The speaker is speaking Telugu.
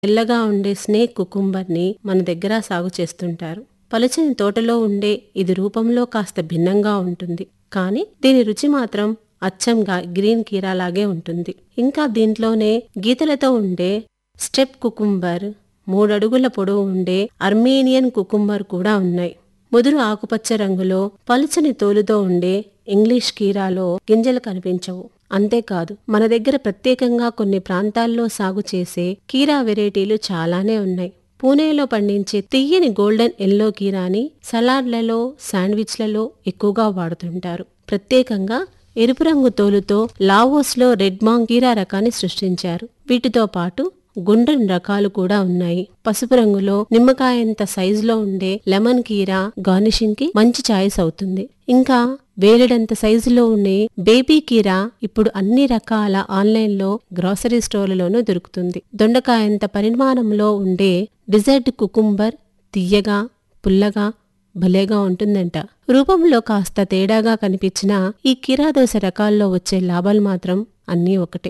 తెల్లగా ఉండే స్నేక్ కుకుంబర్ని మన దగ్గర సాగు చేస్తుంటారు పలుచని తోటలో ఉండే ఇది రూపంలో కాస్త భిన్నంగా ఉంటుంది కానీ దీని రుచి మాత్రం అచ్చంగా గ్రీన్ కీరాలాగే ఉంటుంది ఇంకా దీంట్లోనే గీతలతో ఉండే స్టెప్ కుకుంబర్ మూడడుగుల పొడవు ఉండే అర్మేనియన్ కుకుంబర్ కూడా ఉన్నాయి ముదురు ఆకుపచ్చ రంగులో పలుచని తోలుతో ఉండే ఇంగ్లీష్ కీరాలో గింజలు కనిపించవు అంతేకాదు మన దగ్గర ప్రత్యేకంగా కొన్ని ప్రాంతాల్లో సాగు చేసే కీరా వెరైటీలు చాలానే ఉన్నాయి పూణేలో పండించే తియ్యని గోల్డెన్ ఎల్లో కీరాని సలాడ్లలో శాండ్విచ్లలో ఎక్కువగా వాడుతుంటారు ప్రత్యేకంగా ఎరుపు రంగు తోలుతో లావోస్లో రెడ్ మాంగ్ కీరా రకాన్ని సృష్టించారు వీటితో పాటు గుండ్రని రకాలు కూడా ఉన్నాయి పసుపు రంగులో నిమ్మకాయంత సైజులో ఉండే లెమన్ కీరా గార్నిషింగ్ కి మంచి చాయిస్ అవుతుంది ఇంకా వేలెడంత సైజులో ఉండే బేబీ కీరా ఇప్పుడు అన్ని రకాల ఆన్లైన్ లో గ్రాసరీ స్టోర్లలోనూ దొరుకుతుంది దొండకాయంత పరిమాణంలో ఉండే డిజర్ట్ కుకుంబర్ తియ్యగా పుల్లగా భలేగా ఉంటుందంట రూపంలో కాస్త తేడాగా కనిపించిన ఈ కీరా దోశ రకాల్లో వచ్చే లాభాలు మాత్రం అన్నీ ఒకటే